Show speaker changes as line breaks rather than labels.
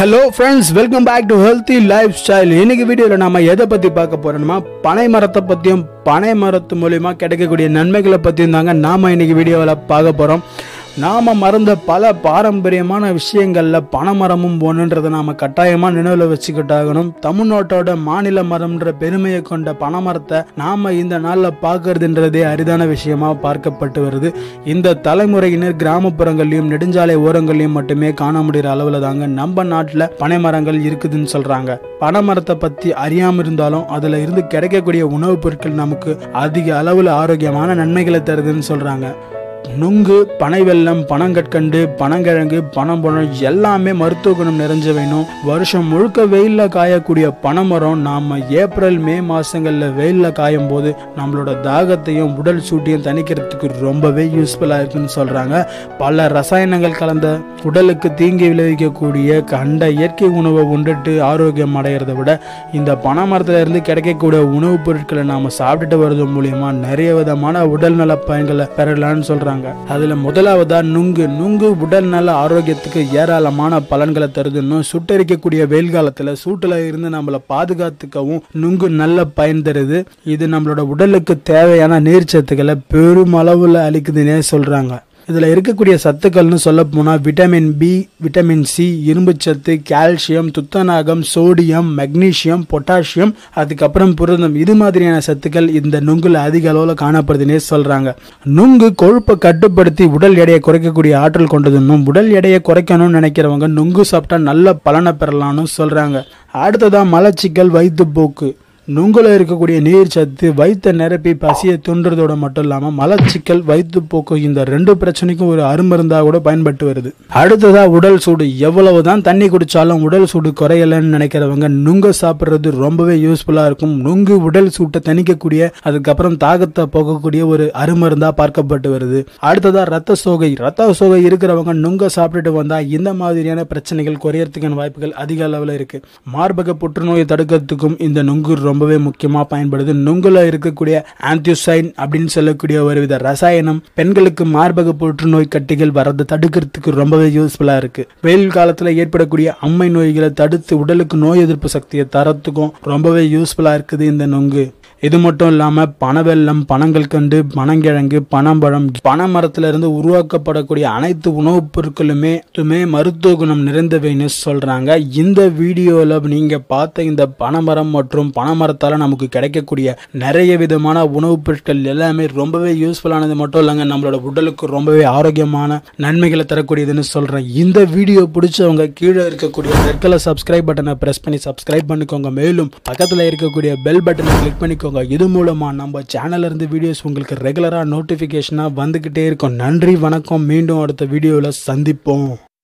hello friends welcome back to healthy lifestyle இன்னைக்கு வீடியோவில் நம்ம எதை பற்றி பார்க்க போறோம்னா பனை மரத்தை பற்றியும் பனை மரத்து மூலியமா கிடைக்கக்கூடிய நன்மைகளை பற்றியும் தாங்க நாம இன்னைக்கு வீடியோவில் பார்க்க போகிறோம் நாம மறந்த பல பாரம்பரியமான விஷயங்கள்ல பனைமரமும் ஒன்றுன்றதை நாம கட்டாயமா நினைவில் வச்சுக்கிட்டாகணும் தமிழ்நாட்டோட மாநில மரம்ன்ற பெருமையை கொண்ட பனைமரத்தை நாம இந்த நாள்ல பார்க்கறதுன்றதே அரிதான விஷயமா பார்க்கப்பட்டு வருது இந்த தலைமுறையினர் கிராமப்புறங்கள்லயும் நெடுஞ்சாலை ஓரங்கள்லயும் மட்டுமே காண முடிகிற அளவுல தாங்க நம்ம நாட்டுல பனைமரங்கள் இருக்குதுன்னு சொல்றாங்க பனைமரத்தை பத்தி அறியாம இருந்தாலும் அதுல இருந்து கிடைக்கக்கூடிய உணவுப் பொருட்கள் நமக்கு அதிக அளவுல ஆரோக்கியமான நன்மைகளை தருதுன்னு சொல்றாங்க நுங்கு பனை வெல்லம் பனங்கற்கண்டு பனங்கிழங்கு பனம்பழம் எல்லாமே மருத்துவ குணம் நிறைஞ்ச வேணும் வருஷம் முழுக்க வெயிலில் காயக்கூடிய பனைமரம் நாம ஏப்ரல் மே மாசங்கள்ல வெயிலில் காயும் போது நம்மளோட தாகத்தையும் உடல் சூட்டையும் தணிக்கிறதுக்கு ரொம்பவே யூஸ்ஃபுல்லாக இருக்குன்னு சொல்றாங்க பல ரசாயனங்கள் கலந்த உடலுக்கு தீங்கி விளைவிக்கக்கூடிய கண்ட இயற்கை உணவை உண்டுட்டு ஆரோக்கியம் அடைகிறத விட இந்த பனைமரத்துல இருந்து கிடைக்கக்கூடிய உணவுப் பொருட்களை நாம சாப்பிட்டுட்டு வர்றது மூலியமா நிறைய விதமான உடல் நல பயன்களை பெறலாம்னு சொல்றாங்க அதுல முதலாவதா நுங்கு நுங்கு உடல் நல ஆரோக்கியத்துக்கு ஏராளமான பலன்களை தருதுன்னு சுட்டரிக்கக்கூடிய வெயில் காலத்துல சூட்டுல இருந்து நம்மளை பாதுகாத்துக்கவும் நுங்கு நல்ல பயன் தருது இது நம்மளோட உடலுக்கு தேவையான நீர்ச்சத்துக்களை பெருமளவுல அளிக்குதுன்னே சொல்றாங்க இதில் இருக்கக்கூடிய சத்துக்கள்னு சொல்ல போனால் விட்டமின் பி விட்டமின் சி இரும்புச்சத்து கால்சியம் துத்தநாகம் சோடியம் மெக்னீசியம் பொட்டாசியம் அதுக்கப்புறம் புரதம் இது மாதிரியான சத்துக்கள் இந்த நுங்குல அதிக அளவில் காணப்படுதுன்னே சொல்கிறாங்க நுங்கு கொழுப்பை கட்டுப்படுத்தி உடல் எடையை குறைக்கக்கூடிய ஆற்றல் கொண்டதுன்னும் உடல் எடையை குறைக்கணும்னு நினைக்கிறவங்க நுங்கு சாப்பிட்டா நல்ல பலனை பெறலாம்னு சொல்கிறாங்க அடுத்ததாக மலச்சிக்கல் வயிற்றுப்போக்கு நுங்குல இருக்கக்கூடிய நீர் சத்து வயிற்ற நிரப்பி பசியை தூண்டுறதோட மட்டும் இல்லாமல் மலச்சிக்கல் வயிற்றுப்போக்கு இந்த ரெண்டு பிரச்சனைக்கும் ஒரு அருமருந்தா கூட பயன்பட்டு வருது அடுத்ததா உடல் சூடு எவ்வளவுதான் தண்ணி குடிச்சாலும் உடல் சூடு குறையலன்னு நினைக்கிறவங்க நுங்க சாப்பிட்றது ரொம்பவே யூஸ்ஃபுல்லா இருக்கும் நுங்கு உடல் சூட்டை தணிக்கக்கூடிய அதுக்கப்புறம் தாகத்தை போகக்கூடிய ஒரு அருமருந்தா பார்க்கப்பட்டு வருது அடுத்ததா ரத்த சோகை ரத்த சோகை இருக்கிறவங்க நுங்க சாப்பிட்டுட்டு வந்தா இந்த மாதிரியான பிரச்சனைகள் குறையறதுக்கான வாய்ப்புகள் அதிக அளவில் இருக்கு மார்பக புற்றுநோயை தடுக்கிறதுக்கும் இந்த நுங்கு ரொம்பவே முக்கியமா பயன்படுது நுங்குல இருக்கக்கூடிய ஆந்தியோசைன் அப்படின்னு சொல்லக்கூடிய ஒரு வித ரசாயனம் பெண்களுக்கு மார்பக புற்றுநோய் கட்டிகள் வரதை தடுக்கிறதுக்கு ரொம்பவே யூஸ்ஃபுல்லா இருக்கு வெயில் காலத்துல ஏற்படக்கூடிய அம்மை நோய்களை தடுத்து உடலுக்கு நோய் எதிர்ப்பு சக்தியை தரத்துக்கும் ரொம்பவே யூஸ்ஃபுல்லா இருக்குது இந்த நுங்கு இது மட்டும் இல்லாம பனவெல்லம் பனங்கள் கண்டு பனங்கிழங்கு பனம்பழம் பனைமரத்துல இருந்து உருவாக்கப்படக்கூடிய அனைத்து உணவுப் பொருட்களுமே மட்டுமே மருத்துவ குணம் நிறைந்தவைன்னு சொல்றாங்க இந்த வீடியோல நீங்க பார்த்த இந்த பனைமரம் மற்றும் பனைமரத்தால நமக்கு கிடைக்கக்கூடிய நிறைய விதமான உணவுப் பொருட்கள் எல்லாமே ரொம்பவே யூஸ்ஃபுல்லானது மட்டும் இல்லைங்க நம்மளோட உடலுக்கு ரொம்பவே ஆரோக்கியமான நன்மைகளை தரக்கூடியதுன்னு சொல்றேன் இந்த வீடியோ பிடிச்சவங்க கீழே இருக்கக்கூடிய ரெட் கலர் சப்ஸ்கிரைப் பட்டனை பிரஸ் பண்ணி சப்ஸ்கிரைப் பண்ணிக்கோங்க மேலும் பக்கத்துல இருக்கக்கூடிய பெல் பட்டனை கிளிக் பண்ணிக்கோங்க இது மூலமா நம்ம சேனல்ல இருந்து வீடியோஸ் உங்களுக்கு ரெகுலரா நோட்டிபிகேஷனா வந்துகிட்டே இருக்கும் நன்றி வணக்கம் மீண்டும் அடுத்த வீடியோல சந்திப்போம்